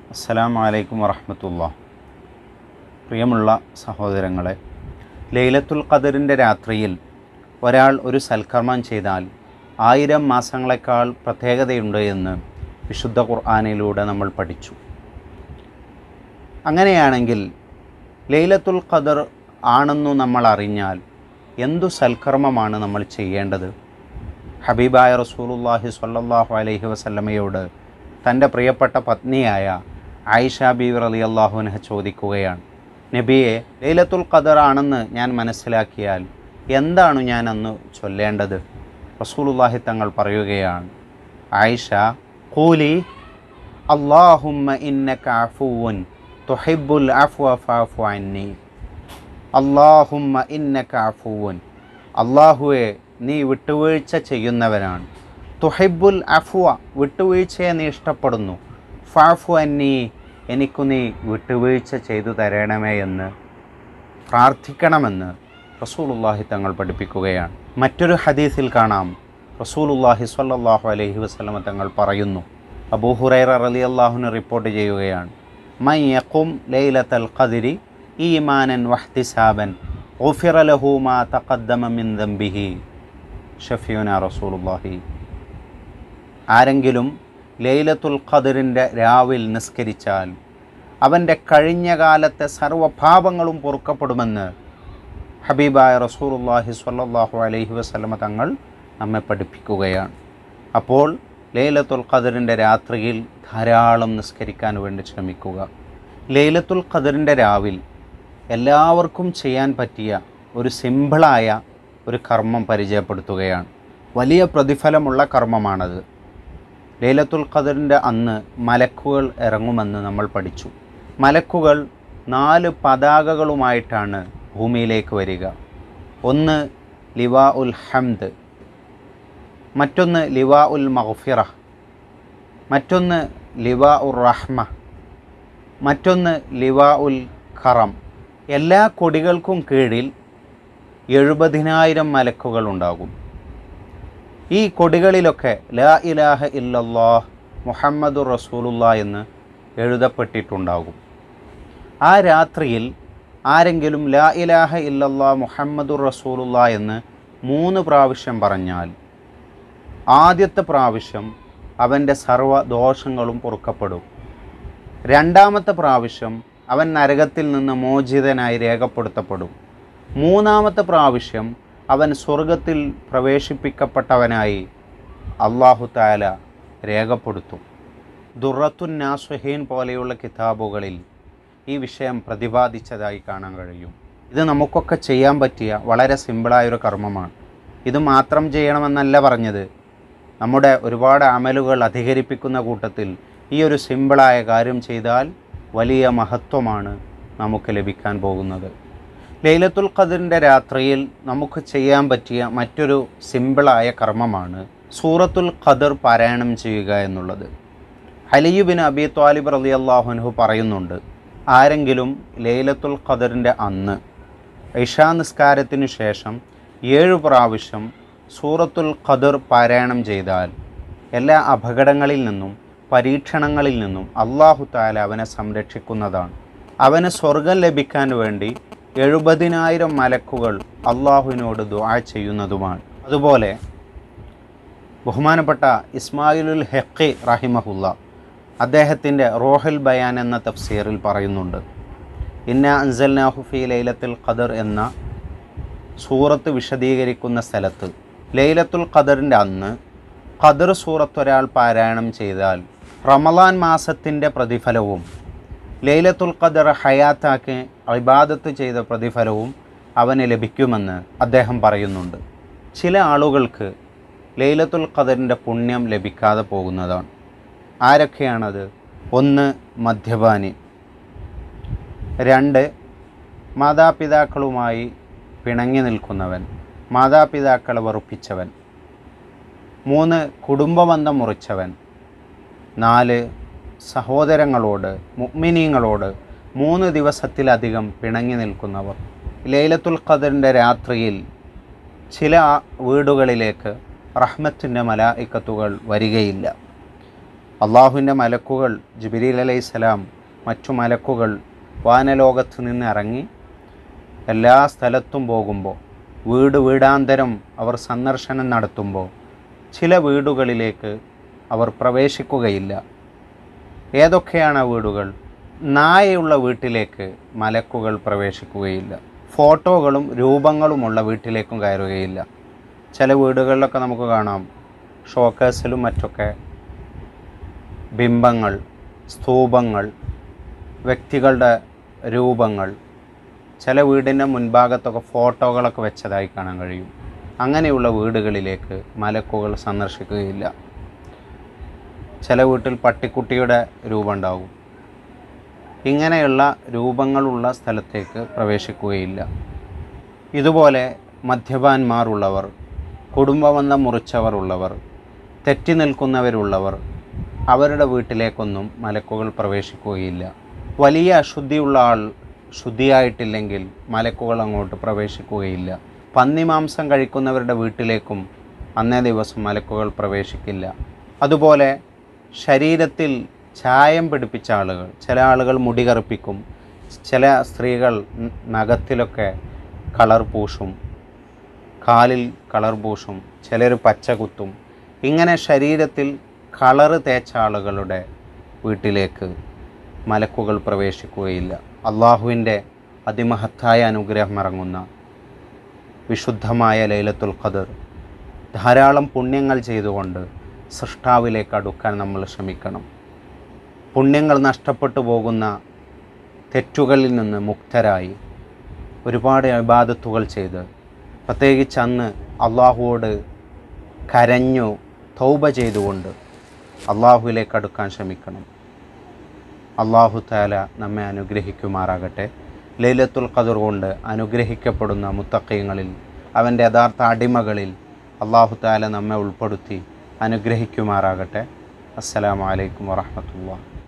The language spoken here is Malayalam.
അസ്സലാമു അലൈക്കും വറഹമത്തുള്ള പ്രിയമുള്ള സഹോദരങ്ങളെ ലൈലത്തുൽ ഖദറിൻ്റെ രാത്രിയിൽ ഒരാൾ ഒരു സൽക്കർമ്മം ചെയ്താൽ ആയിരം മാസങ്ങളെക്കാൾ പ്രത്യേകതയുണ്ട് എന്ന് വിശുദ്ധ ഖുർആാനിലൂടെ നമ്മൾ പഠിച്ചു അങ്ങനെയാണെങ്കിൽ ലൈലത്തുൽ ഖദർ ആണെന്നു നമ്മൾ അറിഞ്ഞാൽ എന്തു സൽക്കർമ്മമാണ് നമ്മൾ ചെയ്യേണ്ടത് ഹബീബായ റസൂലുല്ലാഹി സ്വല്ലല്ലാഹു അലൈഹി വസല്ലമയോട് തൻ്റെ പ്രിയപ്പെട്ട പത്നിയായ ആയിഷ ബീവി റലി അള്ളാഹുനഹ ചോദിക്കുകയാണ് നബിയെ ലൈലത്തുൽ ഖദർ ആണെന്ന് ഞാൻ മനസ്സിലാക്കിയാൽ എന്താണ് ഞാൻ അന്ന് ചൊല്ലേണ്ടത് റസൂലുല്ലാഹി തങ്ങൾ പറയുകയാണ് ആയിഷ കൂലി അള്ളാഹുമ്മ ഇന്നക അഫുവുൻ തുഹിബ്ബുൽ അഫ്വ ഫഅഫു അന്നി അള്ളാഹുമ്മ ഇന്നക അഫുവുൻ അള്ളാഹുവെ നീ വിട്ടുവീഴ്ച ചെയ്യുന്നവനാണ് തുഹിബുൽ അഫ്വ വിട്ടുവീഴ്ചയെ നീ ഇഷ്ടപ്പെടുന്നു ഫാഫു അന്നി എനിക്കു നീ വിട്ടുവീഴ്ച ചെയ്തു തരണമേ എന്ന് പ്രാർത്ഥിക്കണമെന്ന് റസൂലുള്ളാഹി തങ്ങൾ പഠിപ്പിക്കുകയാണ് മറ്റൊരു ഹദീസിൽ കാണാം റസൂലുള്ളാഹി സ്വല്ലല്ലാഹു അലൈഹി വസല്ലമ തങ്ങൾ പറയുന്നു അബൂ ഹുറൈറ റളിയല്ലാഹുവിന് റിപ്പോർട്ട് ചെയ്യുകയാണ് മൻ യഖും ലൈലത്തൽ ഖദ്രി ഈമാനൻ വഹ്തിസാബൻ ഗുഫിറ ലഹു മാ തഖദ്ദമ മിൻ ദംബിഹി ഷഫിയുന റസൂലുള്ളാഹി ആരെങ്കിലും ലൈലത്തുൽ ഖദറിൻ്റെ രാവിൽ നിസ്കരിച്ചാൽ അവൻ്റെ കഴിഞ്ഞ കാലത്തെ സർവ്വപാപങ്ങളും പൊറുക്കപ്പെടുമെന്ന് ഹബീബായ റസൂലുള്ളാഹി സ്വല്ലല്ലാഹു അലൈഹി വസല്ലമ തങ്ങൾ നമ്മെ പഠിപ്പിക്കുകയാണ് അപ്പോൾ ലൈലത്തുൽ ഖദറിൻ്റെ രാത്രിയിൽ ധാരാളം നിസ്കരിക്കാൻ വേണ്ടി ശ്രമിക്കുക ലൈലത്തുൽ ഖദറിൻ്റെ രാവിൽ എല്ലാവർക്കും ചെയ്യാൻ പറ്റിയ ഒരു സിമ്പിളായ ഒരു കർമ്മം പരിചയപ്പെടുത്തുകയാണ് വലിയ പ്രതിഫലമുള്ള കർമ്മമാണത് ലൈലത്തുൽ ഖദറിൻ്റെ അന്ന് മലക്കുകൾ ഇറങ്ങുമെന്ന് നമ്മൾ പഠിച്ചു മലക്കുകൾ നാല് പതാകകളുമായിട്ടാണ് ഭൂമിയിലേക്ക് വരിക ഒന്ന് ലിവാ ഉൽ ഹംദ് മറ്റൊന്ന് ലിവാ ഉൽ മഗ്ഫിറ മറ്റൊന്ന് ലിവാ ഉർ റഹ്മ മറ്റൊന്ന് ലിവാ ഉൽ ഖറം എല്ലാ കൊടികൾക്കും കീഴിൽ എഴുപതിനായിരം മലക്കുകൾ ഉണ്ടാകും ഈ കൊടികളിലൊക്കെ ലാ ഇലാഹ ഇല്ലല്ലാഹ് മുഹമ്മദുർ റസൂലുള്ള എന്ന് എഴുതപ്പെട്ടിട്ടുണ്ടാകും ആ രാത്രിയിൽ ആരെങ്കിലും ലാ ഇലാഹ ഇല്ലല്ലാ മുഹമ്മദുർ റസൂലുള്ള എന്ന് മൂന്ന് പ്രാവശ്യം പറഞ്ഞാൽ ആദ്യത്തെ പ്രാവശ്യം അവൻ്റെ സർവ്വ ദോഷങ്ങളും പൊറുക്കപ്പെടും രണ്ടാമത്തെ പ്രാവശ്യം അവൻ നരകത്തിൽ നിന്ന് മോചിതനായി രേഖപ്പെടുത്തപ്പെടും മൂന്നാമത്തെ പ്രാവശ്യം അവൻ സ്വർഗത്തിൽ പ്രവേശിപ്പിക്കപ്പെട്ടവനായി അള്ളാഹു താല രേഖപ്പെടുത്തും ദുറത്തുൻ നാസ്വഹീൻ പോലെയുള്ള കിതാബുകളിൽ ഈ വിഷയം പ്രതിപാദിച്ചതായി കാണാൻ കഴിയും ഇത് നമുക്കൊക്കെ ചെയ്യാൻ പറ്റിയ വളരെ സിമ്പിളായൊരു കർമ്മമാണ് ഇത് മാത്രം ചെയ്യണമെന്നല്ല പറഞ്ഞത് നമ്മുടെ ഒരുപാട് അമലുകൾ അധികരിപ്പിക്കുന്ന കൂട്ടത്തിൽ ഈ ഒരു സിമ്പിളായ കാര്യം ചെയ്താൽ വലിയ മഹത്വമാണ് നമുക്ക് ലഭിക്കാൻ പോകുന്നത് ലൈലത്തുൽ ഖദറിൻ്റെ രാത്രിയിൽ നമുക്ക് ചെയ്യാൻ പറ്റിയ മറ്റൊരു സിമ്പിളായ കർമ്മമാണ് സൂറത്തുൽ ഖദർ പാരായണം ചെയ്യുക എന്നുള്ളത് ഹലിയുബിൻ അബി ത്വാലിബ് റലി അള്ളാഹുൻഹു പറയുന്നുണ്ട് ആരെങ്കിലും ലൈലത്തുൽ ഖദറിൻ്റെ അന്ന് ഇഷാ നിസ്കാരത്തിനു ശേഷം ഏഴു പ്രാവശ്യം സൂറത്തുൽ ഖദർ പാരായണം ചെയ്താൽ എല്ലാ അപകടങ്ങളിൽ നിന്നും പരീക്ഷണങ്ങളിൽ നിന്നും അള്ളാഹു താല അവനെ സംരക്ഷിക്കുന്നതാണ് അവന് സ്വർഗം ലഭിക്കാൻ വേണ്ടി എഴുപതിനായിരം മലക്കുകൾ അള്ളാഹുവിനോട് ദുആ ചെയ്യുന്നതുമാണ് അതുപോലെ ബഹുമാനപ്പെട്ട ഇസ്മായിലുൽ ഹെക്കി റഹിമഹുല്ല അദ്ദേഹത്തിൻ്റെ റോഹൽ ബയാൻ എന്ന തഫ്സീറിൽ പറയുന്നുണ്ട് ഇന്ന അൻസൽനാഹു ഫി ലൈലത്തുൽ ഖദർ എന്ന സൂറത്ത് വിശദീകരിക്കുന്ന സ്ഥലത്ത് ലൈലത്തുൽ ഖദറിൻ്റെ അന്ന് ഖദർ സൂറത്ത് ഒരാൾ പാരായണം ചെയ്താൽ റമലാൻ മാസത്തിൻ്റെ പ്രതിഫലവും ലൈലത്തുൽ ഖദർ ഹയാത്താക്കി ഇബാദത്ത് ചെയ്ത പ്രതിഫലവും അവന് ലഭിക്കുമെന്ന് അദ്ദേഹം പറയുന്നുണ്ട് ചില ആളുകൾക്ക് ലൈലത്തുൽ ഖദറിൻ്റെ പുണ്യം ലഭിക്കാതെ പോകുന്നതാണ് ആരൊക്കെയാണത് ഒന്ന് മദ്യപാനി രണ്ട് മാതാപിതാക്കളുമായി പിണങ്ങി നിൽക്കുന്നവൻ മാതാപിതാക്കളെ വെറുപ്പിച്ചവൻ മൂന്ന് കുടുംബബന്ധം മുറിച്ചവൻ നാല് സഹോദരങ്ങളോട് മുഗ്മിനീങ്ങളോട് മൂന്ന് ദിവസത്തിലധികം പിണങ്ങി നിൽക്കുന്നവർ ലൈലത്തുൽ ഖദറിൻ്റെ രാത്രിയിൽ ചില വീടുകളിലേക്ക് റഹ്മത്തിൻ്റെ മലായിക്കത്തുകൾ വരികയില്ല അള്ളാഹുവിൻ്റെ മലക്കുകൾ ജിബിരിൽ അലൈഹിസ്സലാം മറ്റു മലക്കുകൾ വാനലോകത്ത് നിന്ന് ഇറങ്ങി എല്ലാ സ്ഥലത്തും പോകുമ്പോൾ വീട് വീടാന്തരം അവർ സന്ദർശനം നടത്തുമ്പോൾ ചില വീടുകളിലേക്ക് അവർ പ്രവേശിക്കുകയില്ല ഏതൊക്കെയാണ് ആ വീടുകൾ നായയുള്ള വീട്ടിലേക്ക് മലക്കുകൾ പ്രവേശിക്കുകയില്ല ഫോട്ടോകളും രൂപങ്ങളുമുള്ള വീട്ടിലേക്കും കയറുകയില്ല ചില വീടുകളിലൊക്കെ നമുക്ക് കാണാം ഷോക്കേഴ്സിലും മറ്റൊക്കെ ബിംബങ്ങൾ സ്തൂപങ്ങൾ വ്യക്തികളുടെ രൂപങ്ങൾ ചില വീടിൻ്റെ മുൻഭാഗത്തൊക്കെ ഫോട്ടോകളൊക്കെ വെച്ചതായി കാണാൻ കഴിയും അങ്ങനെയുള്ള വീടുകളിലേക്ക് മലക്കുകൾ സന്ദർശിക്കുകയില്ല ചില വീട്ടിൽ പട്ടിക്കുട്ടിയുടെ രൂപം ഉണ്ടാവും ഇങ്ങനെയുള്ള രൂപങ്ങളുള്ള സ്ഥലത്തേക്ക് പ്രവേശിക്കുകയില്ല ഇതുപോലെ മദ്യപാന്മാരുള്ളവർ കുടുംബബന്ധം മുറിച്ചവർ ഉള്ളവർ തെറ്റി നിൽക്കുന്നവരുള്ളവർ അവരുടെ വീട്ടിലേക്കൊന്നും മലക്കുകൾ പ്രവേശിക്കുകയില്ല വലിയ അശുദ്ധിയുള്ള ആൾ ശുദ്ധിയായിട്ടില്ലെങ്കിൽ മലക്കുകൾ അങ്ങോട്ട് പ്രവേശിക്കുകയില്ല പന്നിമാംസം കഴിക്കുന്നവരുടെ വീട്ടിലേക്കും അന്നേ ദിവസം മലക്കുകൾ പ്രവേശിക്കില്ല അതുപോലെ ശരീരത്തിൽ ചായം പിടിപ്പിച്ച ആളുകൾ ചില ആളുകൾ മുടി കറുപ്പിക്കും ചില സ്ത്രീകൾ ന- നഖത്തിലൊക്കെ കളർ പൂശും കാലിൽ കളർ പൂശും ചിലർ പച്ച കുത്തും ഇങ്ങനെ ശരീരത്തിൽ കളറ് തേച്ച ആളുകളുടെ വീട്ടിലേക്ക് മലക്കുകൾ പ്രവേശിക്കുകയില്ല അള്ളാഹുവിൻ്റെ അതിമഹത്തായ അനുഗ്രഹം ഇറങ്ങുന്ന വിശുദ്ധമായ ലൈലത്തുൽ ഖദർ ധാരാളം പുണ്യങ്ങൾ ചെയ്തുകൊണ്ട് സൃഷ്ടാവിലേക്ക് അടുക്കാൻ നമ്മൾ ശ്രമിക്കണം പുണ്യങ്ങൾ നഷ്ടപ്പെട്ടു പോകുന്ന തെറ്റുകളിൽ നിന്ന് മുക്തരായി ഒരുപാട് ഇബാദത്തുകൾ ചെയ്ത് പ്രത്യേകിച്ച് അന്ന് അള്ളാഹുവോട് കരഞ്ഞു തൗബ ചെയ്തുകൊണ്ട് അള്ളാഹുവിലേക്ക് അടുക്കാൻ ശ്രമിക്കണം അള്ളാഹു താല നമ്മെ അനുഗ്രഹിക്കുമാറാകട്ടെ ലൈലത്തുൽ ഖദർ കൊണ്ട് അനുഗ്രഹിക്കപ്പെടുന്ന മുത്തക്കയങ്ങളിൽ അവൻ്റെ യഥാർത്ഥ അടിമകളിൽ അള്ളാഹു താല നമ്മെ ഉൾപ്പെടുത്തി അനുഗ്രഹിക്കുമാറാകട്ടെ അസ്സലാമു അലൈക്കും വറഹമത്തുള്ള